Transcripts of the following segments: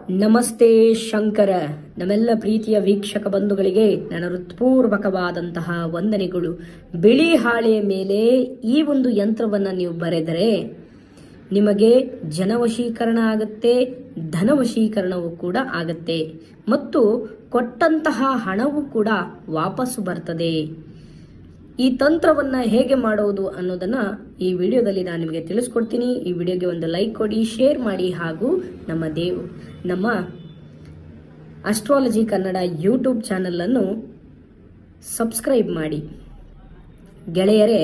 ನಮಸ್ತೆ ಶಂಕರ ನಮ್ಮೆಲ್ಲ ಪ್ರೀತಿಯ ವೀಕ್ಷಕ ಬಂಧುಗಳಿಗೆ ನನ್ನ ಹೃತ್ಪೂರ್ವಕವಾದಂತಹ ವಂದನೆಗಳು ಬಿಳಿ ಹಾಳೆಯ ಮೇಲೆ ಈ ಒಂದು ಯಂತ್ರವನ್ನ ನೀವು ಬರೆದರೆ ನಿಮಗೆ ಜನವಶೀಕರಣ ಆಗುತ್ತೆ ಧನವಶೀಕರಣವೂ ಕೂಡ ಆಗುತ್ತೆ ಮತ್ತು ಕೊಟ್ಟಂತಹ ಹಣವೂ ಕೂಡ ವಾಪಸ್ಸು ಬರ್ತದೆ ಈ ತಂತ್ರವನ್ನ ಹೇಗೆ ಮಾಡುವುದು ಅನ್ನೋದನ್ನ ಈ ವಿಡಿಯೋದಲ್ಲಿ ನಾನು ನಿಮಗೆ ತಿಳಿಸ್ಕೊಡ್ತೀನಿ ಈ ವಿಡಿಯೋಗೆ ಒಂದು ಲೈಕ್ ಕೊಡಿ ಶೇರ್ ಮಾಡಿ ಹಾಗೂ ನಮ್ಮ ದೇವ್ ನಮ್ಮ ಅಸ್ಟ್ರಾಲಜಿ ಕನ್ನಡ ಯೂಟ್ಯೂಬ್ ಚಾನೆಲ್ ಅನ್ನು ಸಬ್ಸ್ಕ್ರೈಬ್ ಮಾಡಿ ಗೆಳೆಯರೇ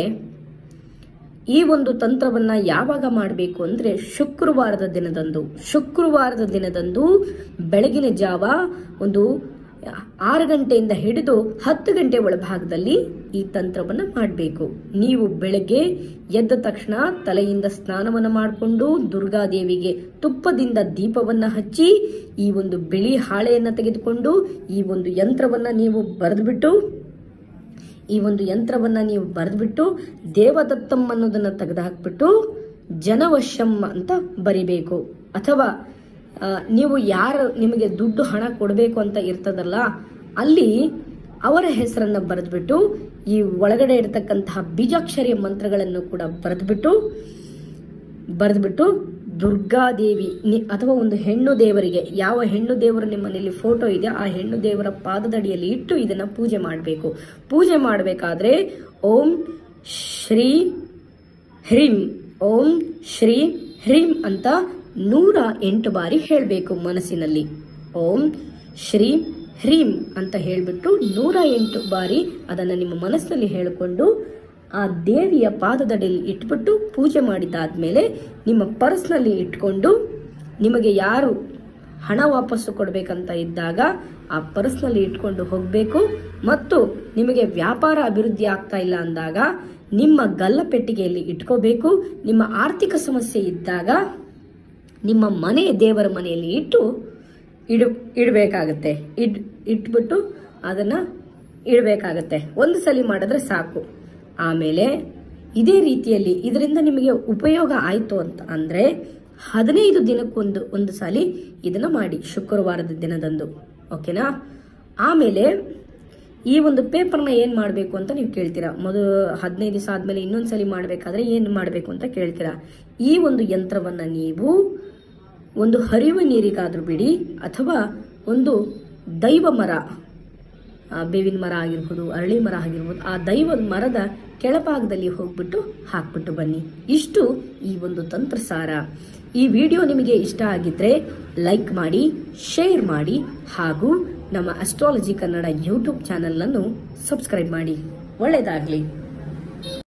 ಈ ಒಂದು ತಂತ್ರವನ್ನ ಯಾವಾಗ ಮಾಡಬೇಕು ಅಂದ್ರೆ ಶುಕ್ರವಾರದ ದಿನದಂದು ಶುಕ್ರವಾರದ ದಿನದಂದು ಬೆಳಗಿನ ಜಾವ ಒಂದು ಆರು ಗಂಟೆಯಿಂದ ಹಿಡಿದು ಹತ್ತು ಗಂಟೆ ಒಳಭಾಗದಲ್ಲಿ ಈ ತಂತ್ರವನ್ನ ಮಾಡಬೇಕು ನೀವು ಬೆಳಗ್ಗೆ ಎದ್ದ ತಕ್ಷಣ ತಲೆಯಿಂದ ಸ್ನಾನವನ್ನ ಮಾಡಿಕೊಂಡು ದುರ್ಗಾದೇವಿಗೆ ತುಪ್ಪದಿಂದ ದೀಪವನ್ನ ಹಚ್ಚಿ ಈ ಒಂದು ಬಿಳಿ ಹಾಳೆಯನ್ನ ತೆಗೆದುಕೊಂಡು ಈ ಒಂದು ಯಂತ್ರವನ್ನ ನೀವು ಬರೆದ್ಬಿಟ್ಟು ಈ ಒಂದು ಯಂತ್ರವನ್ನ ನೀವು ಬರೆದ್ಬಿಟ್ಟು ದೇವದತ್ತಂ ಅನ್ನೋದನ್ನ ತೆಗೆದುಹಾಕ್ಬಿಟ್ಟು ಜನವಶಂ ಅಂತ ಬರಿಬೇಕು ಅಥವಾ ಆ, ನೀವು ಯಾರು ನಿಮಗೆ ದುಡ್ಡು ಹಣ ಕೊಡಬೇಕು ಅಂತ ಇರ್ತದಲ್ಲ ಅಲ್ಲಿ ಅವರ ಹೆಸರನ್ನ ಬರೆದ್ಬಿಟ್ಟು ಈ ಒಳಗಡೆ ಇರತಕ್ಕಂತಹ ಬೀಜಾಕ್ಷರಿಯ ಮಂತ್ರಗಳನ್ನು ಕೂಡ ಬರೆದ್ಬಿಟ್ಟು ಬರೆದ್ಬಿಟ್ಟು ದುರ್ಗಾದೇವಿ ನಿ- ಅಥವಾ ಒಂದು ಹೆಣ್ಣು ದೇವರಿಗೆ ಯಾವ ಹೆಣ್ಣು ದೇವರು ನಿಮ್ಮ ಮನೆಯಲ್ಲಿ ಫೋಟೋ ಇದೆ ಆ ಹೆಣ್ಣು ದೇವರ ಪಾದದಡಿಯಲ್ಲಿ ಇಟ್ಟು ಇದನ್ನ ಪೂಜೆ ಮಾಡಬೇಕು ಪೂಜೆ ಮಾಡಬೇಕಾದ್ರೆ ಓಂ ಶ್ರೀ ಹ್ರೀಂ ಓಂ ಶ್ರೀ ಹ್ರೀಂ ಅಂತ ನೂರ ಎಂಟು ಬಾರಿ ಹೇಳಬೇಕು ಮನಸ್ಸಿನಲ್ಲಿ ಓಂ ಶ್ರೀ ಹ್ರೀಂ ಅಂತ ಹೇಳ್ಬಿಟ್ಟು ನೂರ ಎಂಟು ಬಾರಿ ಅದನ್ನ ನಿಮ್ಮ ಮನಸ್ಸಿನಲ್ಲಿ ಹೇಳಿಕೊಂಡು ಆ ದೇವಿಯ ಪಾದದಡಿಯಲ್ಲಿ ಇಟ್ಬಿಟ್ಟು ಪೂಜೆ ಮಾಡಿದ್ದಾದ್ಮೇಲೆ ನಿಮ್ಮ ಪರ್ಸ್ನಲ್ಲಿ ಇಟ್ಕೊಂಡು ನಿಮಗೆ ಯಾರು ಹಣ ವಾಪಸ್ಸು ಕೊಡಬೇಕಂತ ಇದ್ದಾಗ ಆ ಪರ್ಸ್ನಲ್ಲಿ ಇಟ್ಕೊಂಡು ಹೋಗಬೇಕು ಮತ್ತು ನಿಮಗೆ ವ್ಯಾಪಾರ ಅಭಿವೃದ್ಧಿ ಆಗ್ತಾ ಇಲ್ಲ ಅಂದಾಗ ನಿಮ್ಮ ಗಲ್ಲ ಪೆಟ್ಟಿಗೆಯಲ್ಲಿ ಇಟ್ಕೋಬೇಕು ನಿಮ್ಮ ಆರ್ಥಿಕ ಸಮಸ್ಯೆ ಇದ್ದಾಗ ನಿಮ್ಮ ಮನೆ ದೇವರ ಮನೆಯಲ್ಲಿ ಇಟ್ಟು ಇಡು ಇಡಬೇಕಾಗತ್ತೆ ಇಡ್ ಇಟ್ಬಿಟ್ಟು ಅದನ್ನ ಇಡಬೇಕಾಗತ್ತೆ ಒಂದು ಸಲ ಮಾಡಿದ್ರೆ ಸಾಕು ಆಮೇಲೆ ಇದೇ ರೀತಿಯಲ್ಲಿ ಇದರಿಂದ ನಿಮಗೆ ಉಪಯೋಗ ಆಯ್ತು ಅಂತ ಅಂದ್ರೆ ಹದಿನೈದು ದಿನಕ್ಕೊಂದು ಒಂದು ಸಾಲಿ ಇದನ್ನ ಮಾಡಿ ಶುಕ್ರವಾರದ ದಿನದಂದು ಓಕೆನಾ ಆಮೇಲೆ ಈ ಒಂದು ಪೇಪರ್ನ ಏನ್ ಮಾಡಬೇಕು ಅಂತ ನೀವು ಕೇಳ್ತೀರಾ ಮೊದಲು ಹದಿನೈದು ದಿವಸ ಆದ್ಮೇಲೆ ಇನ್ನೊಂದ್ಸಲಿ ಮಾಡಬೇಕಾದ್ರೆ ಏನು ಮಾಡಬೇಕು ಅಂತ ಕೇಳ್ತೀರಾ ಈ ಒಂದು ಯಂತ್ರವನ್ನ ನೀವು ಒಂದು ಹರಿಯುವ ನೀರಿಗಾದ್ರೂ ಬಿಡಿ ಅಥವಾ ಒಂದು ದೈವ ಮರ ಆ, ಬೇವಿನ ಮರ ಆಗಿರ್ಬೋದು ಅರಳಿ ಮರ ಆಗಿರ್ಬೋದು ಆ ದೈವ ಮರದ ಕೆಳಭಾಗದಲ್ಲಿ ಹೋಗ್ಬಿಟ್ಟು ಹಾಕ್ಬಿಟ್ಟು ಬನ್ನಿ ಇಷ್ಟು ಈ ಒಂದು ತಂತ್ರಸಾರ ಈ ವಿಡಿಯೋ ನಿಮಗೆ ಇಷ್ಟ ಆಗಿದ್ರೆ ಲೈಕ್ ಮಾಡಿ ಶೇರ್ ಮಾಡಿ ಹಾಗೂ ನಮ್ಮ ಅಸ್ಟ್ರಾಲಜಿ ಕನ್ನಡ ಯೂಟ್ಯೂಬ್ ಚಾನೆಲ್ ಅನ್ನು ಸಬ್ಸ್ಕ್ರೈಬ್ ಮಾಡಿ ಒಳ್ಳೆಯದಾಗಲಿ